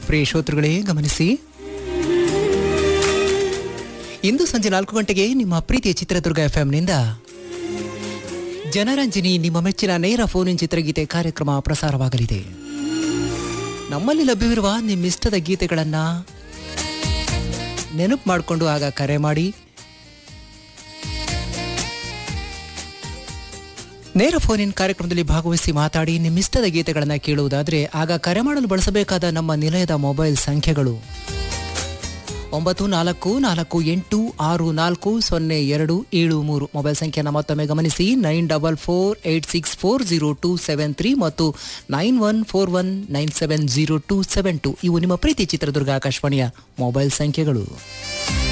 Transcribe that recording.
ಪ್ರಿಯ ಶ್ರೋತೃಗಳೇ ಗಮನಿಸಿ ಇಂದು ಸಂಜೆ ನಾಲ್ಕು ಗಂಟೆಗೆ ನಿಮ್ಮ ಪ್ರೀತಿಯ ಚಿತ್ರದುರ್ಗ ಎಫ್ಎಂನಿಂದ ಜನರಂಜನಿ ನಿಮ್ಮ ಮೆಚ್ಚಿನ ನೇರ ಫೋನ್ ಇನ್ ಚಿತ್ರಗೀತೆ ಕಾರ್ಯಕ್ರಮ ಪ್ರಸಾರವಾಗಲಿದೆ ನಮ್ಮಲ್ಲಿ ಲಭ್ಯವಿರುವ ನಿಮ್ಮಿಷ್ಟದ ಗೀತೆಗಳನ್ನು ನೆನಪು ಮಾಡಿಕೊಂಡು ಆಗ ಕರೆ ಮಾಡಿ ನೇರ ಫೋನ್ ಇನ್ ಕಾರ್ಯಕ್ರಮದಲ್ಲಿ ಭಾಗವಹಿಸಿ ಮಾತಾಡಿ ನಿಮ್ಮಿಷ್ಟದ ಗೀತೆಗಳನ್ನು ಕೇಳುವುದಾದರೆ ಆಗ ಕರೆ ಮಾಡಲು ಬಳಸಬೇಕಾದ ನಮ್ಮ ನಿಲಯದ ಮೊಬೈಲ್ ಸಂಖ್ಯೆಗಳು ಒಂಬತ್ತು ನಾಲ್ಕು ನಾಲ್ಕು ಎಂಟು ಆರು ನಾಲ್ಕು ಸೊನ್ನೆ ಎರಡು ಏಳು ಮೂರು ಮೊಬೈಲ್ ಸಂಖ್ಯೆಯನ್ನು ಮತ್ತೊಮ್ಮೆ ಗಮನಿಸಿ nine double four eight six four zero two seven three ಮತ್ತು nine one four one nine seven zero two seven two ಇವು ನಿಮ್ಮ ಪ್ರೀತಿ ಚಿತ್ರದುರ್ಗ ಆಕಾಶವಾಣಿಯ ಮೊಬೈಲ್ ಸಂಖ್ಯೆಗಳು